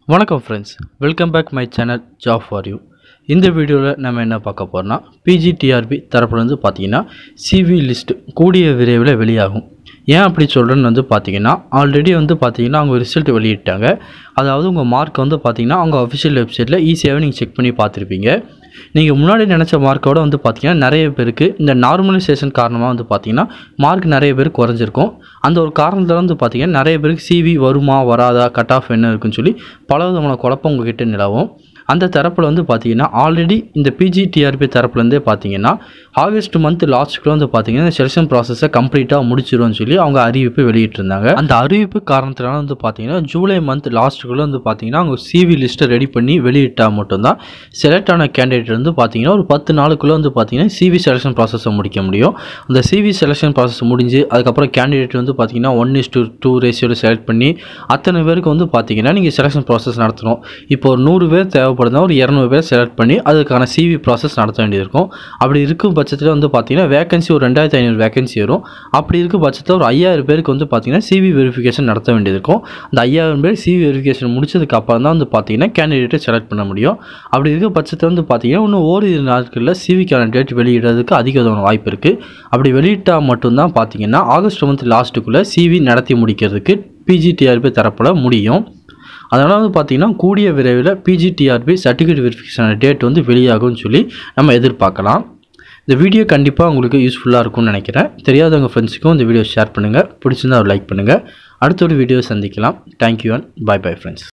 வணக்கம் friends welcome back my channel job for you இந்த வீடியோவில் நம்ம என்ன பார்க்க போகிறோம்னா பிஜிடிஆர்பி தரப்புலேருந்து பார்த்தீங்கன்னா சிவி லிஸ்ட் கூடிய விரைவில் வெளியாகும் ஏன் அப்படி சொல்கிறேன்னு வந்து பார்த்தீங்கன்னா ஆல்ரெடி வந்து பார்த்தீங்கன்னா அவங்க ரிசல்ட் வெளியிட்டாங்க அதாவது உங்கள் மார்க் வந்து பார்த்தீங்கன்னா அவங்க அஃபிஷியல் வெப்சைட்டில் ஈஸியாகவே நீங்கள் செக் பண்ணி பார்த்துருப்பீங்க நீங்கள் முன்னாடி நினச்ச மார்க்கோட வந்து பார்த்தீங்கன்னா நிறைய பேருக்கு இந்த நார்மலைசேஷன் காரணமாக வந்து பார்த்தீங்கன்னா மார்க் நிறைய பேருக்கு குறைஞ்சிருக்கும் அந்த ஒரு காரணத்தில் வந்து பார்த்தீங்கன்னா நிறைய பேருக்கு சிவி வருமா வராதா கட் ஆஃப் என்ன இருக்குன்னு சொல்லி பல விதமான குழப்பம் உங்ககிட்ட நிலவும் அந்த தரப்பில் வந்து பார்த்தீங்கன்னா ஆல்ரெடி இந்த பிஜிடிஆர்பி தரப்புலேருந்தே பார்த்தீங்கன்னா ஆகஸ்ட் மந்த் லாஸ்ட்டுக்குள்ள வந்து பார்த்தீங்கன்னா இந்த செலெக்ஷன் ப்ராசஸை கம்ப்ளீட்டாக முடிச்சிரும்னு சொல்லி அவங்க அறிவிப்பு வெளியிட்டிருந்தாங்க அந்த அறிவிப்பு காரணத்தினால வந்து பார்த்தீங்கன்னா ஜூலை மந்த் லாஸ்ட்டுக்குள்ளே வந்து பார்த்தீங்கன்னா அவங்க சிவி லிஸ்ட்டை ரெடி பண்ணி வெளியிட்டால் மட்டும்தான் செலக்ட் ஆன கேண்டிடேட் வந்து பார்த்தீங்கன்னா ஒரு பத்து நாளுக்குள்ளே வந்து பார்த்தீங்கன்னா சிவி செலெக்ஷன் ப்ராசஸை முடிக்க முடியும் அந்த சிவி செலெக்ஷன் ப்ராசஸ் முடிஞ்சு அதுக்கப்புறம் கேண்டிடேட் வந்து பார்த்தீங்கன்னா ஒன் இஸ் டூ டூ ரேஷியோட செலக்ட் பண்ணி அத்தனை பேருக்கு வந்து பார்த்தீங்கன்னா நீங்கள் செலெக்ஷன் ப்ராசஸ் நடத்தணும் இப்போ ஒரு நூறு பேர் தேவைப்படுதுன்னா ஒரு இரநூறு பேர் செலக்ட் பண்ணி அதுக்கான சிவி ப்ராசஸ் நடத்த வேண்டியது இருக்கும் அப்படி இருக்கும் பட்சத்தில் வந்து பார்த்தீங்கன்னா வேகன்சி ஒரு ரெண்டாயிரத்தி ஐநூறு வேகன்சி வரும் அப்படி இருக்கும் பட்சத்தில் ஒரு ஐயாயிரம் பேருக்கு வந்து பார்த்தீங்கன்னா சிவி வெரிஃபிகேஷன் நடத்த வேண்டியது இருக்கும் அந்த ஐயாயிரம் பேர் சிவி வெரிஃபிகேஷன் முடிச்சதுக்கு அப்புறம் தான் வந்து பார்த்தீங்கன்னா கேண்டிடேட்டை செலக்ட் பண்ண முடியும் அப்படி இருக்க பட்சத்தில் வந்து பார்த்தீங்கன்னா இன்னும் ஓரிரு நாட்களில் சிவிக்கான டேட் வெளியிடுறதுக்கு அதிக விதமான வாய்ப்பு இருக்குது அப்படி வெளியிட்டால் மட்டும்தான் பார்த்தீங்கன்னா ஆகஸ்ட் மந்த் லாஸ்ட்டுக்குள்ளே சிவி நடத்தி முடிக்கிறதுக்கு பிஜிடிஆர்பி தரப்பில் முடியும் அதனால் வந்து பார்த்திங்கன்னா கூடிய விரைவில் பிஜிடிஆர்பி சர்டிஃபிகேட் வெரிஃபிகேஷன் டேட் வந்து வெளியாகும்னு சொல்லி நம்ம எதிர்பார்க்கலாம் இந்த வீடியோ கண்டிப்பாக உங்களுக்கு யூஸ்ஃபுல்லாக இருக்கும்னு நினைக்கிறேன் தெரியாதவங்க ஃப்ரெண்ட்ஸுக்கும் இந்த வீடியோ ஷேர் பண்ணுங்கள் பிடிச்சிருந்தா ஒரு லைக் பண்ணுங்கள் அடுத்த ஒரு வீடியோ சந்திக்கலாம் thank you and bye bye friends